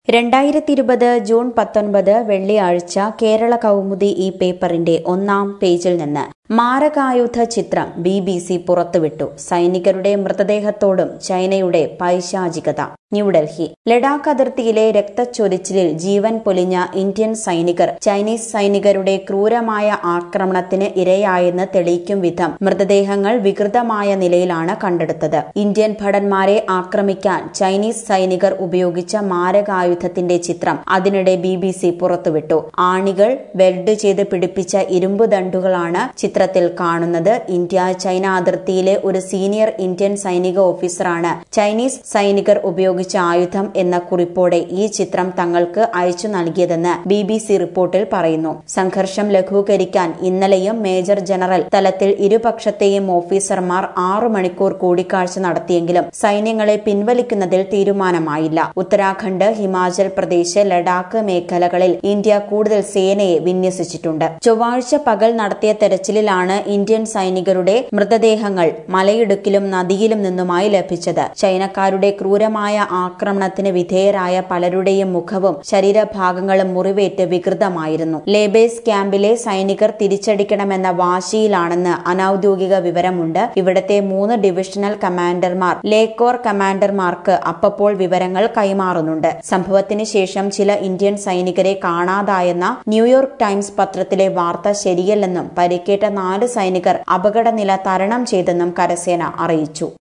രണ്ടായിരത്തി ഇരുപത് ജൂൺ പത്തൊൻപത് വെള്ളിയാഴ്ച കേരള കൗമുദി ഈ പേപ്പറിന്റെ ഒന്നാം പേജിൽ നിന്ന് മാരകായുധ ചിത്രം ബി ബി സി പുറത്തുവിട്ടു സൈനികരുടെ മൃതദേഹത്തോടും ചൈനയുടെ പൈശാചികത ന്യൂഡൽഹി ലഡാക്ക് അതിർത്തിയിലെ രക്തച്ചൊരിച്ചിലിൽ ജീവൻ പൊലിഞ്ഞ ഇന്ത്യൻ സൈനികർ ചൈനീസ് സൈനികരുടെ ക്രൂരമായ ആക്രമണത്തിന് ഇരയായെന്ന് തെളിയിക്കും വിധം മൃതദേഹങ്ങൾ വികൃതമായ നിലയിലാണ് കണ്ടെടുത്തത് ഇന്ത്യൻ ഭടന്മാരെ ആക്രമിക്കാൻ ചൈനീസ് സൈനികർ ഉപയോഗിച്ച മാരകായുധത്തിന്റെ ചിത്രം അതിനിടെ ബി ബി സി പുറത്തുവിട്ടു ആണികൾ വെൽഡ് ചെയ്ത് പിടിപ്പിച്ച ഇരുമ്പ് ദണ്ടുകളാണ് ചിത്രത്തിൽ കാണുന്നത് ഇന്ത്യ ചൈന അതിർത്തിയിലെ ഒരു സീനിയർ ഇന്ത്യൻ സൈനിക ഓഫീസറാണ് ചൈനീസ് സൈനികർ ഉപയോഗിച്ച ആയുധം എന്ന കുറിപ്പോടെ ഈ ചിത്രം തങ്ങൾക്ക് അയച്ചു നൽകിയതെന്ന് ബി ബി സി റിപ്പോർട്ടിൽ പറയുന്നു സംഘർഷം ലഘൂകരിക്കാൻ ഇന്നലെയും മേജർ ജനറൽ തലത്തിൽ ഇരുപക്ഷത്തെയും ഓഫീസർമാർ ആറു മണിക്കൂർ കൂടിക്കാഴ്ച നടത്തിയെങ്കിലും സൈന്യങ്ങളെ പിൻവലിക്കുന്നതിൽ തീരുമാനമായില്ല ഉത്തരാഖണ്ഡ് ഹിമാചൽ പ്രദേശ് ലഡാക്ക് മേഖലകളിൽ ഇന്ത്യ കൂടുതൽ സേനയെ വിന്യസിച്ചിട്ടുണ്ട് ചൊവ്വാഴ്ച പകൽ നടത്തിയ തെരച്ചിലിലാണ് ഇന്ത്യൻ സൈനികരുടെ മൃതദേഹങ്ങൾ മലയിടുക്കിലും നദിയിലും നിന്നുമായി ലഭിച്ചത് ചൈനക്കാരുടെ ക്രൂരമായ ആക്രമണത്തിന് വിധേയരായ പലരുടെയും മുഖവും ശരീരഭാഗങ്ങളും മുറിവേറ്റ് വികൃതമായിരുന്നു ലേബേസ് ക്യാമ്പിലെ സൈനികർ തിരിച്ചടിക്കണമെന്ന വാശിയിലാണെന്ന് അനൌദ്യോഗിക വിവരമുണ്ട് ഇവിടത്തെ മൂന്ന് ഡിവിഷണൽ കമാൻഡർമാർ ലേക്കോർ കമാൻഡർമാർക്ക് അപ്പപ്പോൾ വിവരങ്ങൾ കൈമാറുന്നുണ്ട് സംഭവത്തിന് ശേഷം ചില ഇന്ത്യൻ സൈനികരെ കാണാതായെന്ന ന്യൂയോർക്ക് ടൈംസ് പത്രത്തിലെ വാർത്ത ശരിയല്ലെന്നും പരിക്കേറ്റ നാല് സൈനികർ അപകടനില തരണം ചെയ്തെന്നും കരസേന അറിയിച്ചു